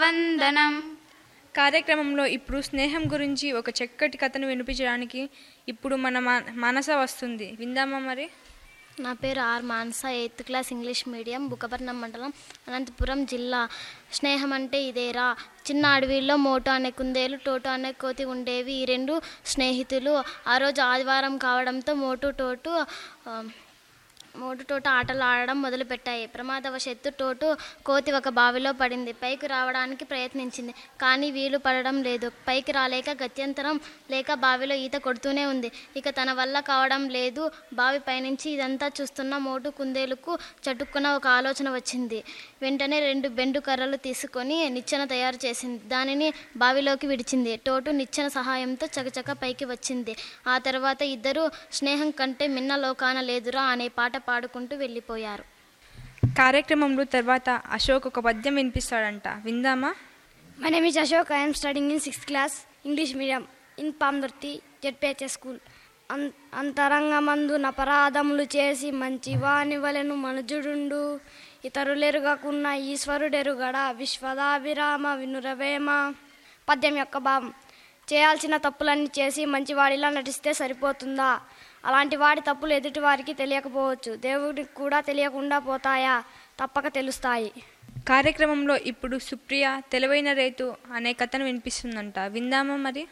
వందనం కార్యక్రమంలో ఇప్పుడు స్నేహం గురించి ఒక చక్కటి కథను వినిపించడానికి ఇప్పుడు మన మా- మానస వస్తుంది విందామా మరి నా పేరు R Manasa eighth class English medium Bukkapatnam మండలం అనంతపురం జిల్లా స్నేహం అంటే ఇదేరా చిన్న అడవిలో మోటో అనే కుందేలు టోటో అనే కోతి ఉండేవి ఈ రెండు స్నేహితులు ఆ రోజు ఆదివారం కావడంతో మోటు టోటు ఆ, మోటు టోటు ఆటలు ఆడడం మొదలుపెట్టాయి ప్రమాదవశత్తు టోటు కోతి ఒక బావిలో పడింది పైకి రావడానికి ప్రయత్నించింది కానీ వీలు పడడం లేదు పైకి రాలేక గత్యంతరం లేక బావిలో ఈత కొడుతూనే ఉంది ఇక తన వల్ల కావడం లేదు బావి పైనుంచి ఇదంతా చూస్తున్న మోటు కుందేలుకు చటుక్కున ఒక ఆలోచన వచ్చింది వెంటనే రెండు బెండు కర్రలు తీసుకొని నిచ్చెన తయారు చేసింది దానిని బావిలోకి విడిచింది టోటు నిచ్చెన సహాయంతో చకచక పైకి వచ్చింది ఆ తర్వాత ఇద్దరు స్నేహం కంటే మిన్న లోకాన లేదురా అనే పాట పాడుకుంటూ వెళ్ళిపోయారు కార్యక్రమంలో తర్వాత అశోక్ ఒక పద్యం వినిపిస్తాడంట విందామా My name is Ashok. I am studying in sixth class English medium in Pamdurti JPHS school. అం అంతరంగమందు నపరాధములు చేసి మంచి వాని వలెను మనుజుడుండు ఇతరులెరుగకున్న ఈశ్వరుడెరుగడ విశ్వదాభిరామ వినురవేమ పద్యం యొక్క భావం చేయాల్సిన తప్పులన్నీ చేసి మంచివాడిలా నటిస్తే సరిపోతుందా అలాంటి వాడి తప్పులు ఎదుటి వారికి తెలియకపోవచ్చు దేవుడికి కూడా తెలియకుండా పోతాయా తప్పక తెలుస్తాయి కార్యక్రమంలో ఇప్పుడు సుప్రియ తెలివైన రైతు అనే కథను వినిపిస్తుందంట విందామా మరి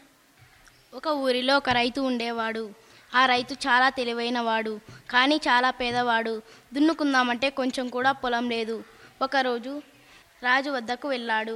ఒక ఊరిలో ఒక రైతు ఉండేవాడు ఆ రైతు చాలా తెలివైనవాడు కానీ చాలా పేదవాడు దున్నుకుందామంటే కొంచెం కూడా పొలం లేదు ఒకరోజు రాజు వద్దకు వెళ్ళాడు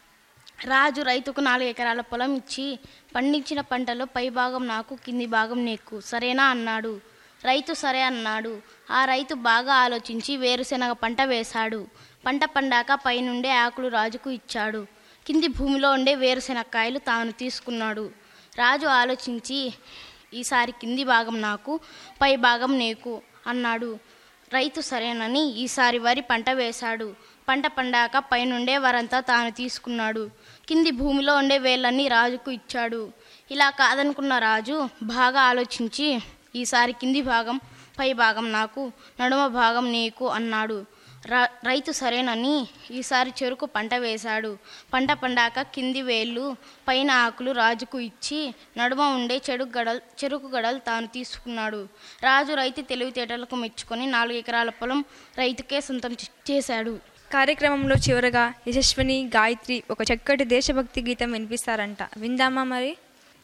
రాజు రైతుకు నాలుగు ఎకరాల పొలం ఇచ్చి పండించిన పంటలో పై భాగం నాకు కింది భాగం నీకు సరేనా అన్నాడు రైతు సరే అన్నాడు ఆ రైతు బాగా ఆలోచించి వేరుశెనగ పంట వేశాడు పంట పండాక పైనుండే ఆకులు రాజుకు ఇచ్చాడు కింది భూమిలో ఉండే వేరుశెనక్కాయలు తాను తీసుకున్నాడు రాజు ఆలోచించి ఈసారి కింది భాగం నాకు పై భాగం నీకు అన్నాడు రైతు సరేనని ఈసారి వరి పంట వేశాడు పంట పండాక పైనుండే వరంతా తాను తీసుకున్నాడు కింది భూమిలో ఉండే వేళ్ళన్నీ రాజుకు ఇచ్చాడు ఇలా కాదనుకున్న రాజు బాగా ఆలోచించి ఈసారి కింది భాగం పై భాగం నాకు నడుమ భాగం నీకు అన్నాడు ర రైతు సరేనని ఈసారి చెరుకు పంట వేశాడు పంట పండాక కింది వేళ్ళు పైన ఆకులు రాజుకు ఇచ్చి నడుమ ఉండే చెడు గడల్ చెరుకు గడలు తాను తీసుకున్నాడు రాజు రైతు తెలివితేటలకు మెచ్చుకొని నాలుగు ఎకరాల పొలం రైతుకే సొంతం చే- చేశాడు కార్యక్రమంలో చివరగా యశస్విని గాయత్రి ఒక చక్కటి దేశభక్తి గీతం వినిపిస్తారంట విందామా మరి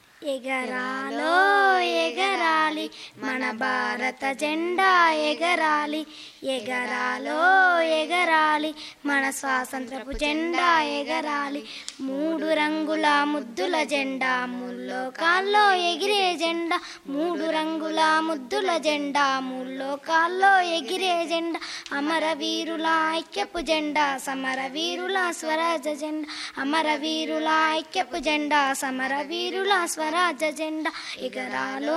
ఎగరాలో ఎగరాలి మన భారత జెండా ఎగరాలి ఎగరాలో ఎగరాలి మన స్వాతంత్రపు జెండా ఎగరాలి మూడు రంగుల ముద్దుల జెండా ముల్లోకాల్లో ఎగిరే జెండా మూడు రంగుల ముద్దుల జెండా ముల్లోకాల్లో ఎగిరే జెండా అమరవీరుల ఐక్యపు జెండా సమరవీరుల స్వరాజ జెండా అమరవీరుల ఐక్యపు జెండా సమరవీరుల స్వరాజ జెండా ఎగరాలో